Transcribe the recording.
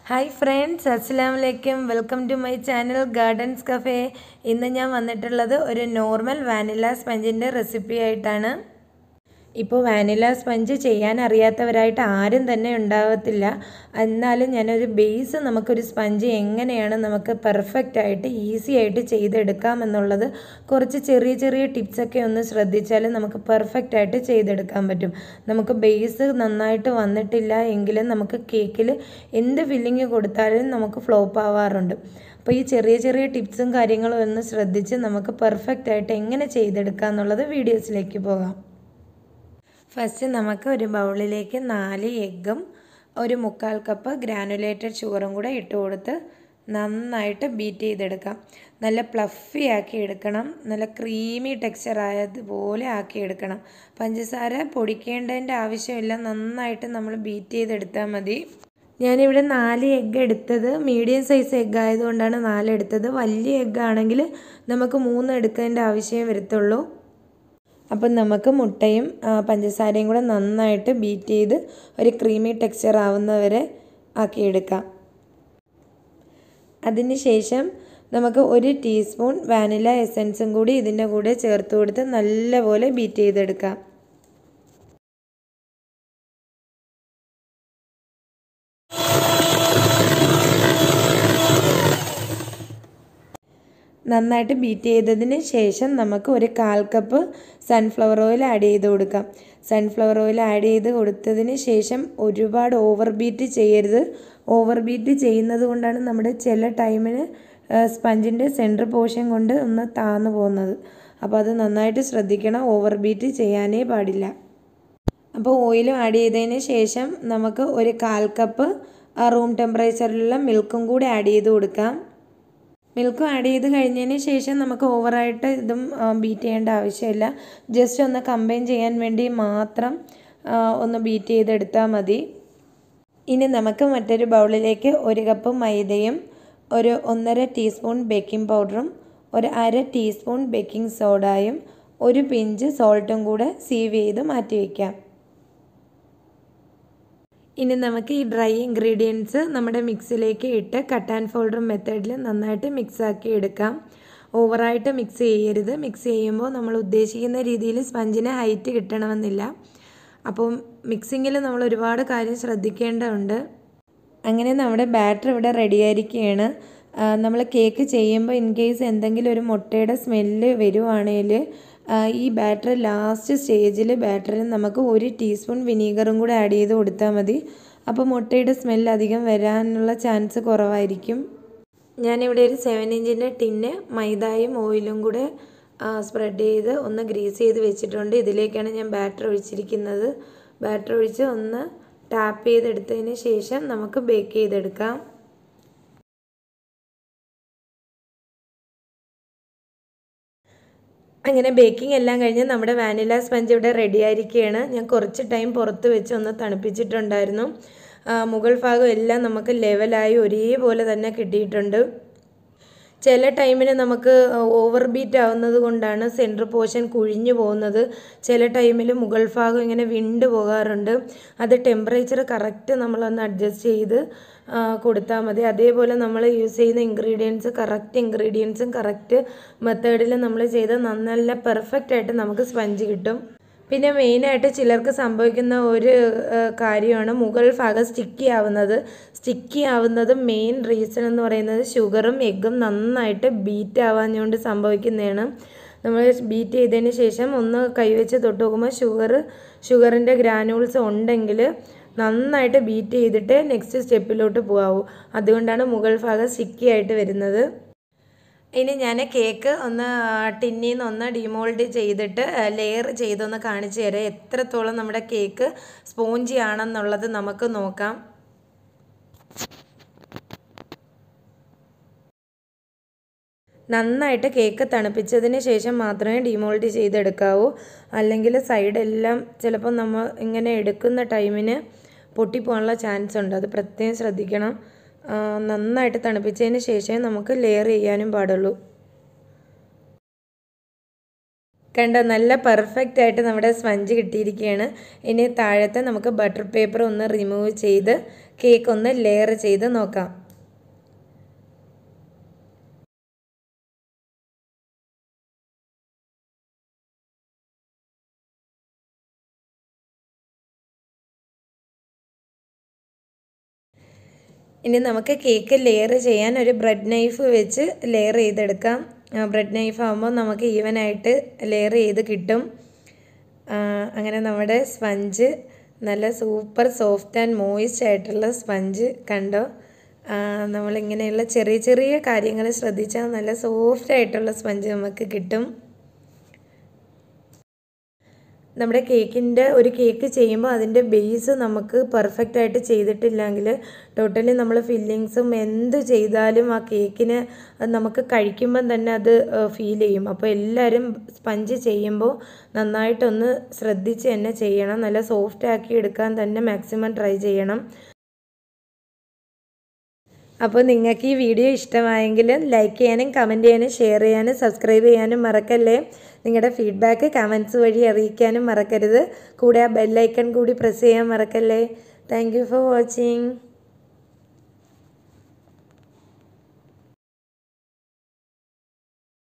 hi friends അസ്സാം വലൈക്കും welcome to my channel gardens cafe ഇന്ന് ഞാൻ വന്നിട്ടുള്ളത് ഒരു നോർമൽ വാനില സ്പഞ്ചിൻ്റെ റെസിപ്പി ആയിട്ടാണ് ഇപ്പോൾ വാനില സ്പഞ്ച് ചെയ്യാൻ അറിയാത്തവരായിട്ട് ആരും തന്നെ ഉണ്ടാവത്തില്ല എന്നാലും ഞാനൊരു ബേസ് നമുക്കൊരു സ്പഞ്ച് എങ്ങനെയാണ് നമുക്ക് പെർഫെക്റ്റ് ആയിട്ട് ഈസി ആയിട്ട് ചെയ്തെടുക്കാം എന്നുള്ളത് കുറച്ച് ചെറിയ ചെറിയ ടിപ്സൊക്കെ ഒന്ന് ശ്രദ്ധിച്ചാൽ നമുക്ക് പെർഫെക്റ്റ് ആയിട്ട് ചെയ്തെടുക്കാൻ പറ്റും നമുക്ക് ബേസ് നന്നായിട്ട് വന്നിട്ടില്ല എങ്കിലും നമുക്ക് കേക്കിൽ എന്ത് ഫില്ലിങ് കൊടുത്താലും നമുക്ക് ഫ്ലോപ്പ് ആവാറുണ്ട് അപ്പോൾ ഈ ചെറിയ ചെറിയ ടിപ്സും കാര്യങ്ങളും ഒന്ന് ശ്രദ്ധിച്ച് നമുക്ക് പെർഫെക്റ്റ് ആയിട്ട് എങ്ങനെ ചെയ്തെടുക്കാം എന്നുള്ളത് വീഡിയോസിലേക്ക് പോകാം ഫസ്റ്റ് നമുക്ക് ഒരു ബൗളിലേക്ക് നാല് എഗ്ഗും ഒരു മുക്കാൽ കപ്പ് ഗ്രാനുലേറ്റഡ് ഷുഗറും കൂടെ ഇട്ട് കൊടുത്ത് നന്നായിട്ട് ബീറ്റ് ചെയ്തെടുക്കാം നല്ല പ്ലഫി ആക്കി എടുക്കണം നല്ല ക്രീമി ടെക്സ്ചർ ആയതുപോലെ ആക്കി എടുക്കണം പഞ്ചസാര പൊടിക്കേണ്ടതിൻ്റെ ആവശ്യമില്ല നന്നായിട്ട് നമ്മൾ ബീറ്റ് ചെയ്തെടുത്താൽ മതി ഞാനിവിടെ നാല് എഗ്ഗ് എടുത്തത് മീഡിയം സൈസ് എഗ്ഗ് ആയതുകൊണ്ടാണ് നാല് എടുത്തത് വലിയ എഗ്ഗ് ആണെങ്കിൽ നമുക്ക് മൂന്ന് എടുക്കേണ്ട ആവശ്യമേ വരത്തുള്ളൂ അപ്പം നമുക്ക് മുട്ടയും പഞ്ചസാരയും കൂടെ നന്നായിട്ട് ബീറ്റ് ചെയ്ത് ഒരു ക്രീമി ടെക്സ്ചർ ആവുന്നവരെ ആക്കിയെടുക്കാം അതിന് ശേഷം നമുക്ക് ഒരു ടീസ്പൂൺ വാനില എസൻസും കൂടി ഇതിൻ്റെ കൂടെ ചേർത്ത് കൊടുത്ത് നല്ലപോലെ ബീറ്റ് ചെയ്തെടുക്കാം നന്നായിട്ട് ബീറ്റ് ചെയ്തതിന് ശേഷം നമുക്ക് ഒരു കാൽ കപ്പ് സൺഫ്ലവർ ഓയിൽ ആഡ് ചെയ്ത് കൊടുക്കാം സൺഫ്ലവർ ഓയിൽ ആഡ് ചെയ്ത് കൊടുത്തതിന് ശേഷം ഒരുപാട് ഓവർ ബീറ്റ് ചെയ്യരുത് ഓവർ ബീറ്റ് ചെയ്യുന്നത് കൊണ്ടാണ് നമ്മുടെ ചില ടൈമിന് സ്പഞ്ചിൻ്റെ സെൻറ്റർ പോർഷൻ കൊണ്ട് ഒന്ന് താന്നു പോകുന്നത് അപ്പോൾ അത് നന്നായിട്ട് ശ്രദ്ധിക്കണം ഓവർ ബീറ്റ് ചെയ്യാനേ പാടില്ല അപ്പോൾ ഓയിലും ആഡ് ചെയ്തതിന് ശേഷം നമുക്ക് ഒരു കാൽ കപ്പ് റൂം ടെമ്പറേച്ചറിലുള്ള മിൽക്കും കൂടി ആഡ് ചെയ്ത് കൊടുക്കാം മിൽക്കും ആഡ് ചെയ്ത് കഴിഞ്ഞതിന് ശേഷം നമുക്ക് ഓവറായിട്ട് ഇതും ബീറ്റ് ചെയ്യേണ്ട ആവശ്യമില്ല ജസ്റ്റ് ഒന്ന് കമ്പൈൻ ചെയ്യാൻ വേണ്ടി മാത്രം ഒന്ന് ബീറ്റ് ചെയ്തെടുത്താൽ മതി ഇനി നമുക്ക് മറ്റൊരു ബൗളിലേക്ക് ഒരു കപ്പ് മൈദയും ഒരു ഒന്നര ടീസ്പൂൺ ബേക്കിംഗ് പൗഡറും ഒരു അര ടീസ്പൂൺ ബേക്കിംഗ് സോഡയും ഒരു പിഞ്ച് സോൾട്ടും കൂടെ സീവ് ചെയ്ത് മാറ്റി വയ്ക്കാം ഇനി നമുക്ക് ഈ ഡ്രൈ ഇൻഗ്രീഡിയൻസ് നമ്മുടെ മിക്സിലേക്ക് ഇട്ട് കട്ട് ആൻഡ് ഫോൾഡർ മെത്തേഡിൽ നന്നായിട്ട് മിക്സ് ആക്കി എടുക്കാം ഓവറായിട്ട് മിക്സ് ചെയ്യരുത് മിക്സ് ചെയ്യുമ്പോൾ നമ്മൾ ഉദ്ദേശിക്കുന്ന രീതിയിൽ സ്പഞ്ചിന് ഹൈറ്റ് കിട്ടണമെന്നില്ല അപ്പം മിക്സിങ്ങിൽ നമ്മൾ ഒരുപാട് കാര്യം ശ്രദ്ധിക്കേണ്ടതുണ്ട് അങ്ങനെ നമ്മുടെ ബാറ്റർ ഇവിടെ റെഡി ആയിരിക്കുകയാണ് നമ്മൾ കേക്ക് ചെയ്യുമ്പോൾ ഇൻ കേസ് എന്തെങ്കിലും ഒരു മുട്ടയുടെ സ്മെല്ല് വരുവാണെങ്കിൽ ഈ ബാറ്റർ ലാസ്റ്റ് സ്റ്റേജിൽ ബാറ്ററിൽ നമുക്ക് ഒരു ടീസ്പൂൺ വിനീഗറും കൂടെ ആഡ് ചെയ്ത് കൊടുത്താൽ മതി അപ്പോൾ മുട്ടയുടെ സ്മെല്ല് അധികം വരാനുള്ള ചാൻസ് കുറവായിരിക്കും ഞാനിവിടെ ഒരു സെവൻ ഇഞ്ചിൻ്റെ ടിന്ന് മൈദയും ഓയിലും കൂടെ സ്പ്രെഡ് ചെയ്ത് ഒന്ന് ഗ്രീസ് ചെയ്ത് വെച്ചിട്ടുണ്ട് ഇതിലേക്കാണ് ഞാൻ ബാറ്റർ ഒഴിച്ചിരിക്കുന്നത് ബാറ്റർ ഒഴിച്ച് ഒന്ന് ടാപ്പ് ചെയ്തെടുത്തതിന് ശേഷം നമുക്ക് ബേക്ക് ചെയ്തെടുക്കാം അങ്ങനെ ബേക്കിംഗ് എല്ലാം കഴിഞ്ഞ് നമ്മുടെ വാനില സ്പഞ്ച് ഇവിടെ റെഡി ആയിരിക്കുകയാണ് ഞാൻ കുറച്ച് ടൈം പുറത്ത് വെച്ച് ഒന്ന് തണുപ്പിച്ചിട്ടുണ്ടായിരുന്നു മുകൾ ഭാഗം എല്ലാം നമുക്ക് ലെവലായി ഒരേപോലെ തന്നെ കിട്ടിയിട്ടുണ്ട് ചില ടൈമിന് നമുക്ക് ഓവർ ബീറ്റ് ആവുന്നത് കൊണ്ടാണ് സെൻറ്റർ പോർഷൻ കുഴിഞ്ഞു പോകുന്നത് ചില ടൈമിൽ മുകൾ ഭാഗം ഇങ്ങനെ വിണ്ടു പോകാറുണ്ട് അത് ടെമ്പറേച്ചർ കറക്റ്റ് നമ്മളൊന്ന് അഡ്ജസ്റ്റ് ചെയ്ത് കൊടുത്താൽ മതി അതേപോലെ നമ്മൾ യൂസ് ചെയ്യുന്ന ഇൻഗ്രീഡിയൻസ് കറക്റ്റ് ഇൻഗ്രീഡിയൻസും കറക്റ്റ് മെത്തേഡിൽ നമ്മൾ ചെയ്ത് നല്ല പെർഫെക്റ്റ് ആയിട്ട് നമുക്ക് സ്പഞ്ച് കിട്ടും പിന്നെ മെയിനായിട്ട് ചിലർക്ക് സംഭവിക്കുന്ന ഒരു കാര്യമാണ് മുകൾ ഭാഗം സ്റ്റിക്കി ആവുന്നത് സ്റ്റിക്കി ആവുന്നത് മെയിൻ റീസൺ എന്ന് പറയുന്നത് ഷുഗറും എഗ്ഗും നന്നായിട്ട് ബീറ്റ് ആവാഞ്ഞുകൊണ്ട് സംഭവിക്കുന്നതാണ് നമ്മൾ ബീറ്റ് ചെയ്തതിന് ശേഷം ഒന്ന് കൈവച്ച് തൊട്ട് നോക്കുമ്പോൾ ഷുഗർ ഷുഗറിൻ്റെ ഗ്രാനൂൾസ് ഉണ്ടെങ്കിൽ നന്നായിട്ട് ബീറ്റ് ചെയ്തിട്ട് നെക്സ്റ്റ് സ്റ്റെപ്പിലോട്ട് പോകാവൂ അതുകൊണ്ടാണ് മുകൾ ഭാഗം സ്റ്റിക്കി ആയിട്ട് വരുന്നത് ഇനി ഞാൻ കേക്ക് ഒന്ന് ടിന്നിൽ നിന്ന് ഒന്ന് ഡിമോൾഡ് ചെയ്തിട്ട് ലെയർ ചെയ്തൊന്ന് കാണിച്ചു തരാം എത്രത്തോളം നമ്മുടെ കേക്ക് സ്പോഞ്ചി ആണെന്നുള്ളത് നമുക്ക് നോക്കാം നന്നായിട്ട് കേക്ക് തണുപ്പിച്ചതിന് ശേഷം മാത്രമേ ഡിമോൾഡ് ചെയ്തെടുക്കാവൂ അല്ലെങ്കിൽ സൈഡെല്ലാം ചിലപ്പോൾ നമ്മൾ ഇങ്ങനെ എടുക്കുന്ന ടൈമിന് പൊട്ടിപ്പോകാനുള്ള ചാൻസ് ഉണ്ട് അത് പ്രത്യേകം ശ്രദ്ധിക്കണം നന്നായിട്ട് തണുപ്പിച്ചതിന് ശേഷമേ നമുക്ക് ലെയർ ചെയ്യാനും പാടുള്ളൂ കണ്ടോ നല്ല പെർഫെക്റ്റ് ആയിട്ട് നമ്മുടെ സ്പഞ്ച് കിട്ടിയിരിക്കുകയാണ് ഇനി താഴത്തെ നമുക്ക് ബട്ടർ പേപ്പർ ഒന്ന് റിമൂവ് ചെയ്ത് കേക്ക് ഒന്ന് ലെയർ ചെയ്ത് നോക്കാം ഇനി നമുക്ക് കേക്ക് ലെയർ ചെയ്യാൻ ഒരു ബ്രെഡ് നൈഫ് വെച്ച് ലെയർ ചെയ്തെടുക്കാം ബ്രെഡ് നൈഫ് ആകുമ്പോൾ നമുക്ക് ഈവനായിട്ട് ലെയർ ചെയ്ത് കിട്ടും അങ്ങനെ നമ്മുടെ സ്പഞ്ച് നല്ല സൂപ്പർ സോഫ്റ്റ് ആൻഡ് മോയിസ്റ്റ് ആയിട്ടുള്ള സ്പഞ്ച് കണ്ടോ നമ്മളിങ്ങനെയുള്ള ചെറിയ ചെറിയ കാര്യങ്ങൾ ശ്രദ്ധിച്ചാൽ നല്ല സോഫ്റ്റ് ആയിട്ടുള്ള സ്പഞ്ച് നമുക്ക് കിട്ടും നമ്മുടെ കേക്കിൻ്റെ ഒരു കേക്ക് ചെയ്യുമ്പോൾ അതിൻ്റെ ബേസ് നമുക്ക് പെർഫെക്റ്റ് ആയിട്ട് ചെയ്തിട്ടില്ലെങ്കിൽ ടോട്ടലി നമ്മൾ ഫില്ലിങ്സും എന്ത് ചെയ്താലും ആ കേക്കിന് നമുക്ക് കഴിക്കുമ്പം തന്നെ അത് ഫീൽ ചെയ്യും അപ്പോൾ എല്ലാവരും സ്പഞ്ച് ചെയ്യുമ്പോൾ നന്നായിട്ടൊന്ന് ശ്രദ്ധിച്ച് തന്നെ ചെയ്യണം നല്ല സോഫ്റ്റ് ആക്കി എടുക്കാൻ തന്നെ മാക്സിമം ട്രൈ ചെയ്യണം അപ്പോൾ നിങ്ങൾക്ക് ഈ വീഡിയോ ഇഷ്ടമായെങ്കിൽ ലൈക്ക് ചെയ്യാനും കമൻറ്റ് ചെയ്യാനും ഷെയർ ചെയ്യാനും സബ്സ്ക്രൈബ് ചെയ്യാനും മറക്കല്ലേ നിങ്ങളുടെ ഫീഡ്ബാക്ക് കമൻറ്റ്സ് വഴി അറിയിക്കാനും മറക്കരുത് കൂടെ ആ ബെല്ലൈക്കൺ കൂടി പ്രസ് ചെയ്യാൻ മറക്കല്ലേ താങ്ക് ഫോർ വാച്ചിങ്